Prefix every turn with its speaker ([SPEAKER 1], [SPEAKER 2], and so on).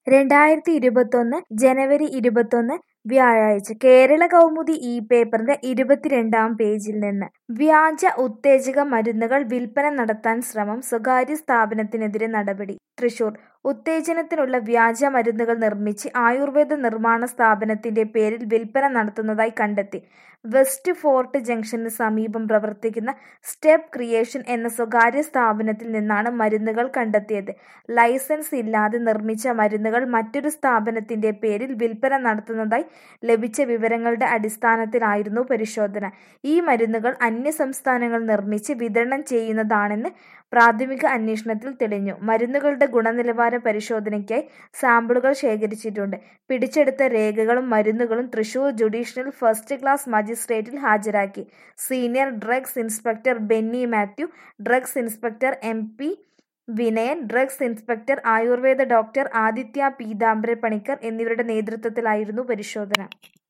[SPEAKER 1] രണ്ടായിരത്തി ഇരുപത്തൊന്ന് ജനുവരി ഇരുപത്തൊന്ന് വ്യാഴാഴ്ച കേരള കൗമുദി ഈ പേപ്പറിന്റെ ഇരുപത്തിരണ്ടാം പേജിൽ നിന്ന് വ്യാജ ഉത്തേജക മരുന്നുകൾ വിൽപ്പന നടത്താൻ ശ്രമം സ്വകാര്യ സ്ഥാപനത്തിനെതിരെ നടപടി തൃശൂർ ഉത്തേജനത്തിനുള്ള വ്യാജ മരുന്നുകൾ നിർമ്മിച്ച് ആയുർവേദ നിർമ്മാണ സ്ഥാപനത്തിന്റെ പേരിൽ വിൽപ്പന നടത്തുന്നതായി കണ്ടെത്തി വെസ്റ്റ് ഫോർട്ട് ജംഗ്ഷന് സമീപം പ്രവർത്തിക്കുന്ന സ്റ്റെപ്പ് ക്രിയേഷൻ എന്ന സ്വകാര്യ സ്ഥാപനത്തിൽ നിന്നാണ് മരുന്നുകൾ കണ്ടെത്തിയത് ലൈസൻസ് ഇല്ലാതെ നിർമ്മിച്ച മരുന്നുകൾ മറ്റൊരു സ്ഥാപനത്തിന്റെ പേരിൽ വിൽപ്പന നടത്തുന്നതായി ലഭിച്ച വിവരങ്ങളുടെ അടിസ്ഥാനത്തിലായിരുന്നു പരിശോധന ഈ മരുന്നുകൾ അന്യസംസ്ഥാനങ്ങൾ നിർമ്മിച്ച് വിതരണം ചെയ്യുന്നതാണെന്ന് പ്രാഥമിക അന്വേഷണത്തിൽ തെളിഞ്ഞു മരുന്നുകളുടെ ഗുണനിലവാര പരിശോധനയ്ക്കായി സാമ്പിളുകൾ ശേഖരിച്ചിട്ടുണ്ട് പിടിച്ചെടുത്ത രേഖകളും മരുന്നുകളും തൃശൂർ ജുഡീഷ്യൽ ഫസ്റ്റ് ക്ലാസ് മജിസ്ട്രേറ്റിൽ ഹാജരാക്കി senior drugs inspector Benny Mathew drugs inspector M P Vinayan drugs inspector Ayurveda doctor Aditya Peethambara Panicker എന്നിവരുടെ നേതൃത്വത്തിലായിരുന്നു പരിശോധന